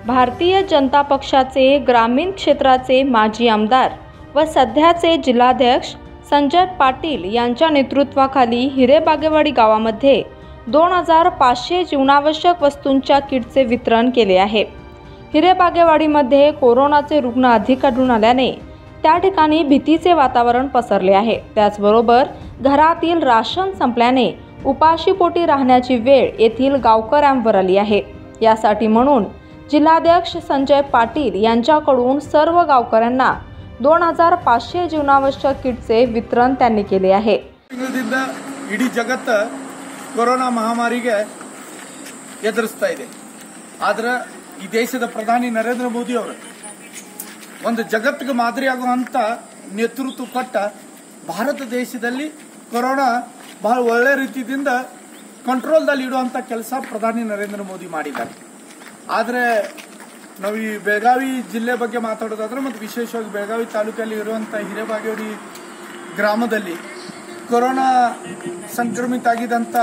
भारतीय जनता पक्षाचे ग्रामीण क्षेत्राचे माजी आमदार व सध्याचे जिल्हाध्यक्ष संजय पाटील यांच्या नेतृत्वाखाली हिरेबागेवाडी गावामध्ये दोन हजार पाचशे जीवनावश्यक वस्तूंच्या किटचे वितरण केले आहे हिरेबागेवाडीमध्ये कोरोनाचे रुग्ण अधिक आढळून आल्याने त्या ठिकाणी भीतीचे वातावरण पसरले आहे त्याचबरोबर घरातील राशन संपल्याने उपाशीपोटी राहण्याची वेळ येथील गावकऱ्यांवर आली आहे यासाठी म्हणून जिल्हाध्यक्ष संजय पाटील यांच्याकडून सर्व गावकऱ्यांना दोन हजार पाचशे जीवनावश्यक किटचे वितरण त्यांनी केले आहे ತಿಂಗಳಿಂದ ಇಡೀ ಜಗತ್ತು ಕೊರೋನಾ ಮಹಾಮಾರಿಗೆ ಎದುರಿಸ್ತಾ ಇದೆ ಆದ್ರೆ ಈ ದೇಶದ ಪ್ರಧಾನಿ ನರೇಂದ್ರ ಮೋದಿ ಅವರು ಒಂದು ಜಗತ್ತಿಗೆ ಮಾದರಿಯಾಗುವಂತ ನೇತೃತ್ವ ಕೊಟ್ಟ ಭಾರತ ದೇಶದಲ್ಲಿ ಕೊರೋನಾ ಬಹಳ ಒಳ್ಳೆ ರೀತಿಯಿಂದ ಕಂಟ್ರೋಲ್ದಲ್ಲಿ ಇಡುವಂತ ಕೆಲಸ ಪ್ರಧಾನಿ ನರೇಂದ್ರ ಮೋದಿ ಮಾಡಿದ್ದಾರೆ ಆದರೆ ನಾವು ಈ ಬೆಳಗಾವಿ ಜಿಲ್ಲೆ ಬಗ್ಗೆ ಮಾತಾಡೋದಾದ್ರೆ ಮತ್ತು ವಿಶೇಷವಾಗಿ ಬೆಳಗಾವಿ ತಾಲೂಕಲ್ಲಿ ಇರುವಂತ ಹಿರೇಬಾಗೇವಾಡಿ ಗ್ರಾಮದಲ್ಲಿ ಕೊರೋನಾ ಸಂಕ್ರಮಿತ ಆಗಿದಂತ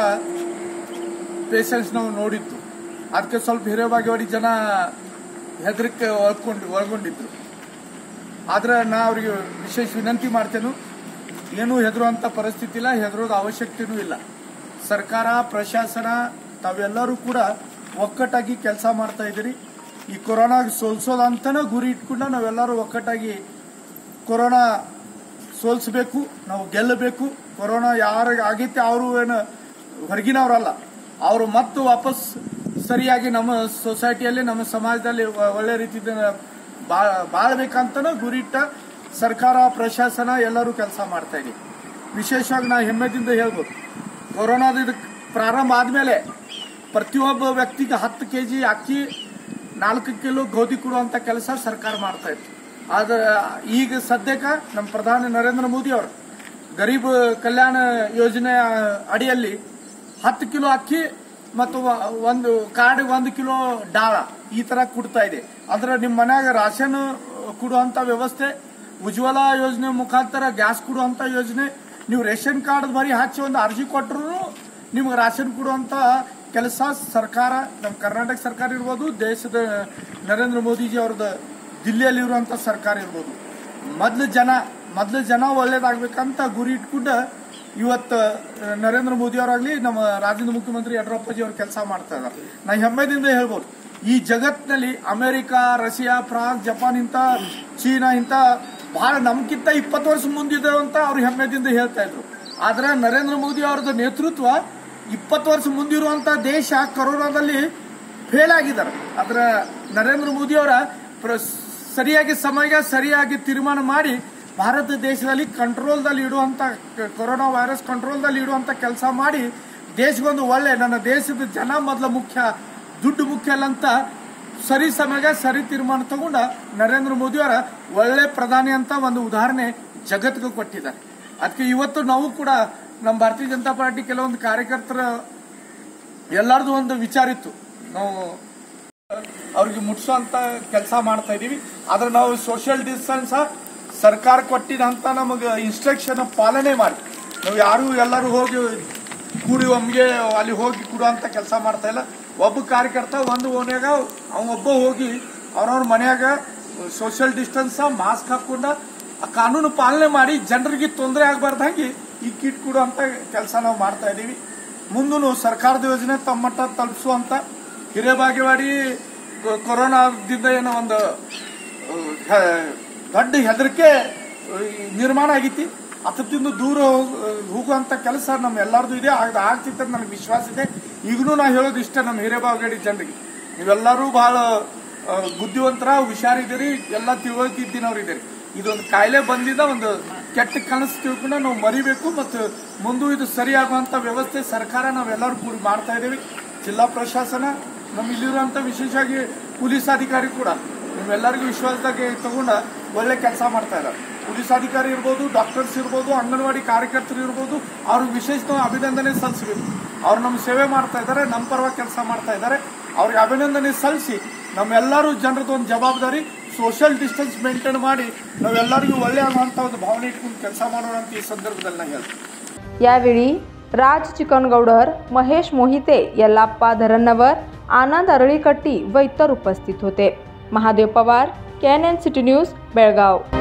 ಪೇಷಂಟ್ಸ್ ನಾವು ನೋಡಿದ್ದು ಅದಕ್ಕೆ ಸ್ವಲ್ಪ ಹಿರೇಬಾಗೇವಾಡಿ ಜನ ಹೆದರಿಕೆ ಒಳ್ಕೊಂಡು ಒಳಗೊಂಡಿದ್ರು ಆದ್ರೆ ನಾ ಅವರಿಗೆ ವಿಶೇಷ ವಿನಂತಿ ಮಾಡ್ತೇನೆ ಏನೂ ಹೆದರುವಂತ ಪರಿಸ್ಥಿತಿ ಇಲ್ಲ ಹೆದರೋದು ಅವಶ್ಯಕತೆನೂ ಇಲ್ಲ ಸರ್ಕಾರ ಪ್ರಶಾಸನ ತಾವೆಲ್ಲರೂ ಕೂಡ ಒಕ್ಕಟ್ಟಾಗಿ ಕೆಲಸ ಮಾಡ್ತಾ ಇದ್ದೀರಿ ಈ ಕೊರೋನಾ ಸೋಲ್ಸೋದಂತನೇ ಗುರಿ ಇಟ್ಕೊಂಡು ನಾವೆಲ್ಲರೂ ಒಕ್ಕಟ್ಟಾಗಿ ಕೊರೋನಾ ಸೋಲ್ಸಬೇಕು ನಾವು ಗೆಲ್ಲಬೇಕು ಕೊರೋನಾ ಯಾರಿಗೆ ಆಗೈತೆ ಅವರು ಏನು ಹೊರಗಿನವರಲ್ಲ ಅವರು ಮತ್ತು ವಾಪಸ್ ಸರಿಯಾಗಿ ನಮ್ಮ ಸೊಸೈಟಿಯಲ್ಲಿ ನಮ್ಮ ಸಮಾಜದಲ್ಲಿ ಒ- ಒಳ್ಳೆ ರೀತಿಯಿಂದ ಬಾ- ಬಾಳ್ಬೇಕಂತನೂ ಗುರಿಟ್ಟ ಸರ್ಕಾರ ಪ್ರಶಾಸನ ಎಲ್ಲರೂ ಕೆಲಸ ಮಾಡ್ತಾ ಇದೆ ವಿಶೇಷವಾಗಿ ನಾ ಹೆಮ್ಮೆದಿಂದ ಹೇಳ್ಬೋದು ಕೊರೋನಾದ ಇದು ಪ್ರಾರಂಭ ಆದ್ಮೇಲೆ ಪ್ರತಿಯೊಬ್ಬ ವ್ಯಕ್ತಿಗೆ ಹತ್ತು ಕೆಜಿ ಅಕ್ಕಿ ನಾಲ್ಕು ಕಿಲೋ ಗೋಧಿ ಕೊಡುವಂತ ಕೆಲಸ ಸರ್ಕಾರ ಮಾಡ್ತಾ ಇತ್ತು ಆದ್ರೆ ಈಗ ಸದ್ಯಕ್ಕೆ ನಮ್ಮ ಪ್ರಧಾನಿ ನರೇಂದ್ರ ಮೋದಿ ಅವರು ಗರೀಬ್ ಕಲ್ಯಾಣ ಯೋಜನೆ ಅಡಿಯಲ್ಲಿ ಹತ್ತು ಕಿಲೋ ಅಕ್ಕಿ ಮತ್ತು ವ- ಒಂದು ಕಾರ್ಡ್ ಒಂದು ಕಿಲೋ ಡಾಳ ಈ ತರ ಕೊಡ್ತಾ ಇದೆ ಅಂದ್ರೆ ನಿಮ್ಮ ಮನ್ಯಾಗ ರಾಷನ್ ಕೊಡುವಂತ ವ್ಯವಸ್ಥೆ ಉಜ್ವಲ ಯೋಜನೆ ಮುಖಾಂತರ ಗ್ಯಾಸ್ ಕೊಡುವಂತ ಯೋಜನೆ ನೀವು ರೇಷನ್ ಕಾರ್ಡ್ ಬರೀ ಹಚ್ಚಿ ಒಂದು ಅರ್ಜಿ ಕೊಟ್ಟರು ನಿಮ್ಗೆ ರಾಷನ್ ಕೊಡುವಂತ ಕೆಲಸ ಸರ್ಕಾರ ನಮ್ಮ ಕರ್ನಾಟಕ ಸರ್ಕಾರ ಇರ್ಬೋದು ದೇಶದ ನರೇಂದ್ರ ಮೋದಿಜಿ ಅವ್ರದ್ದು ದಿಲ್ಲಿಯಲ್ಲಿರುವಂತ ಸರ್ಕಾರ ಇರ್ಬೋದು ಮೊದ್ಲು ಜನ ಮೊದ್ಲು ಜನ ಒಳ್ಳೇದಾಗ್ಬೇಕಂತ ಗುರಿ ಇಟ್ಕೊಂಡು ಇವತ್ತು ಆ, ನರೇಂದ್ರ ಮೋದಿ ಅವರಾಗ್ಲಿ ನಮ್ಮ ರಾಜ್ಯದ ಮುಖ್ಯಮಂತ್ರಿ ಯಡಿಯೂರಪ್ಪಜಿ ಅವ್ರು ಕೆಲಸ ಮಾಡ್ತಾ ಇದ್ದಾರೆ ನಾ ಹೆಮ್ಮೆದಿಂದ ಹೇಳ್ಬೋದು ಈ ಜಗತ್ತಿನಲ್ಲಿ ಅಮೆರಿಕ ರಷ್ಯಾ ಫ್ರಾನ್ಸ್ ಜಪಾನ್ ಇಂತ ಚೀನಾ ಇಂತ ಬಹಳ ನಮ್ಗಿಂತ ಇಪ್ಪತ್ತು ವರ್ಷ ಮುಂದಿದೆ ಅಂತ ಅವ್ರು ಹೆಮ್ಮೆದಿಂದ ಹೇಳ್ತಾ ಇದ್ರು ಆದ್ರೆ ನರೇಂದ್ರ ಮೋದಿ ಅವರದ್ದು ನೇತೃತ್ವ ಇಪ್ಪತ್ತು ವರ್ಷ ಮುಂದಿರುವಂತ ದೇಶ ಕೊರೋನಾದಲ್ಲಿ ಫೇಲ್ ಆಗಿದ್ದಾರೆ ಆದ್ರ ನರೇಂದ್ರ ಮೋದಿ ಅವರ ಪ್ರ- ಸರಿಯಾಗಿ ಸಮಯ ಸರಿಯಾಗಿ ತೀರ್ಮಾನ ಮಾಡಿ ಭಾರತ ದೇಶದಲ್ಲಿ ಕಂಟ್ರೋಲ್ದಲ್ಲಿ ಇಡುವಂತ ಕ- ಕೊರೋನಾ ವೈರಸ್ ಕಂಟ್ರೋಲ್ದಲ್ಲಿ ಇಡುವಂತ ಕೆಲಸ ಮಾಡಿ ದೇಶಗೊಂದು ಒಳ್ಳೆ ನನ್ನ ದೇಶದ ಜನ ಮೊದಲ ಮುಖ್ಯ ದುಡ್ಡು ಮುಖ್ಯ ಅಲ್ಲ ಅಂತ ಸರಿ ಸಮಯ ಸರಿ ತೀರ್ಮಾನ ತಗೊಂಡ ನರೇಂದ್ರ ಮೋದಿ ಅವರ ಒಳ್ಳೆ ಪ್ರಧಾನಿ ಅಂತ ಒಂದು ಉದಾಹರಣೆ ಜಗತ್ತಿಗೆ ಕೊಟ್ಟಿದ್ದಾರೆ ಅದಕ್ಕೆ ಇವತ್ತು ನಾವು ಕೂಡ ನಮ್ಮ ಭಾರತೀಯ ಜನತಾ ಪಾರ್ಟಿ ಕೆಲವೊಂದು ಕಾರ್ಯಕರ್ತರ ಎಲ್ಲರದು ಒಂದು ವಿಚಾರ ಇತ್ತು ನಾವು ಅವ್ರಿಗೆ ಮುಟ್ಸೋಂತ ಕೆಲಸ ಮಾಡ್ತಾ ಇದೀವಿ ಆದ್ರೆ ನಾವು ಸೋಷಿಯಲ್ ಡಿಸ್ಟೆನ್ಸ್ ಸರ್ಕಾರ ಕೊಟ್ಟಿದಂತ ನಮಗೆ ಇನ್ಸ್ಟ್ರಕ್ಷನ್ ಪಾಲನೆ ಮಾಡಿ ನಾವು ಯಾರು ಎಲ್ಲರೂ ಹೋಗಿ ಕೂಡಿ ಒಮ್ಗೆ ಅಲ್ಲಿ ಹೋಗಿ ಕೊಡುವಂತ ಕೆಲಸ ಮಾಡ್ತಾ ಇಲ್ಲ ಒಬ್ಬ ಕಾರ್ಯಕರ್ತ ಒಂದು ಓನ್ಯಾಗ ಅವ ಒಬ್ಬ ಹೋಗಿ ಅವ್ರವ್ರ ಮನ್ಯಾಗ ಸೋಷಿಯಲ್ ಡಿಸ್ಟೆನ್ಸ್ ಮಾಸ್ಕ್ ಹಾಕೊಂಡ ಆ ಕಾನೂನು ಪಾಲನೆ ಮಾಡಿ ಜನರಿಗೆ ತೊಂದರೆ ಆಗಬಾರ್ದಂಗೆ ಈ ಕಿಟ್ ಕೊಡುವಂತ ಕೆಲಸ ನಾವು ಮಾಡ್ತಾ ಇದೀವಿ ಮುಂದೂ ಸರ್ಕಾರದ ಯೋಜನೆ ತಮ್ಮ ಮಟ್ಟ ತಲುಪಿಸುವಂತ ಹಿರೇಬಾಗೇವಾಡಿ ಕೊ- ಕೊರೋನಾದಿಂದ ಏನೋ ಒಂದು ಆ, ಹೆ- ದೊಡ್ಡ ಹೆದರಿಕೆ ಆ, ನಿರ್ಮಾಣ ಆಗೈತಿ ಅದರಿಂದ ದೂರ ಹೋಗ್- ಹೋಗುವಂತ ಕೆಲಸ ನಮ್ಮ ಎಲ್ಲರದು ಇದೆ ಆಗ ಆಗ್ತಿತ್ತು ಅಂತ ನನಗೆ ವಿಶ್ವಾಸ ಇದೆ ಈಗಲೂ ನಾ ಹೇಳೋದು ಇಷ್ಟ ನಮ್ಮ ಹಿರೇಬಾಗೇವಾಡಿ ಜನರಿಗೆ ನೀವೆಲ್ಲರೂ ಬಹಳ ಆ, ಬುದ್ಧಿವಂತರ ಹುಷಾರಿದ್ದೀರಿ ಎಲ್ಲ ತಿಳುವಳಿಕೆ ಇದ್ದಿನವ್ರು ಇದ್ದೀರಿ ಇದೊಂದು ಕಾಯಿಲೆ ಬಂದಿದ್ದ ಒಂದು ಕೆಟ್ಟ ಕನಸು ತಿಳ್ಕೊಂಡು ನಾವು ಮರಿಬೇಕು ಮತ್ತು ಮುಂದೂ ಇದು ಸರಿಯಾಗುವಂತ ವ್ಯವಸ್ಥೆ ಸರ್ಕಾರ ನಾವೆಲ್ಲರೂ ಕೂಡಿ ಮಾಡ್ತಾ ಇದ್ದೀವಿ ಜಿಲ್ಲಾ ಪ್ರಶಾಸನ ನಮ್ಮ ಇಲ್ಲಿರುವಂತ ವಿಶೇಷವಾಗಿ ಪೊಲೀಸ್ ಅಧಿಕಾರಿ ಕೂಡ ನಿಮ್ಮೆಲ್ಲರಿಗೂ ವಿಶ್ವಾಸದಾಗೆ ತಗೊಂಡ ಒಳ್ಳೆ ಕೆಲಸ ಮಾಡ್ತಾ ಇದ್ದಾರೆ ಪೊಲೀಸ್ ಅಧಿಕಾರಿ ಇರ್ಬೋದು ಡಾಕ್ಟರ್ಸ್ ಇರ್ಬೋದು ಅಂಗನವಾಡಿ ಕಾರ್ಯಕರ್ತರು ಇರ್ಬೋದು ಅವ್ರಿಗೆ ವಿಶೇಷ ನಾವು ಅಭಿನಂದನೆ ಸಲ್ಲಿಸಬೇಕು ಅವ್ರು ನಮ್ಮ ಸೇವೆ ಮಾಡ್ತಾ ಇದ್ದಾರೆ ನಮ್ಮ ಪರವಾಗಿ ಕೆಲಸ ಮಾಡ್ತಾ ಇದ್ದಾರೆ ಅವ್ರಿಗೆ ಅಭಿನಂದನೆ ಸಲ್ಲಿಸಿ ನಮ್ಮೆಲ್ಲರೂ ಜನರದ್ದು ಒಂದು ಜವಾಬ್ದಾರಿ ಸೋಷಿಯಲ್ ಡಿಸ್ಟೆನ್ಸ್ ಮೇಂಟೈನ್ ಮಾಡಿ ನಾವೆಲ್ಲರಿಗೂ ಒಳ್ಳೆ ಆಗುವಂತ ಒಂದು ಭಾವನೆ ಇಟ್ಕೊಂಡು ಕೆಲಸ ಮಾಡೋಣ ಅಂತ ಈ ಸಂದರ್ಭದಲ್ಲಿ ನಾನು ಹೇಳ್ತೀನಿ यावेळी राज चिकनगौडर महेश मोहिते यल्लाप्पा धरन्नवर आनंद अरळीकट्टी व इतर उपस्थित होते महादेव पवार कॅन एन सिटी न्यूज बेळगाव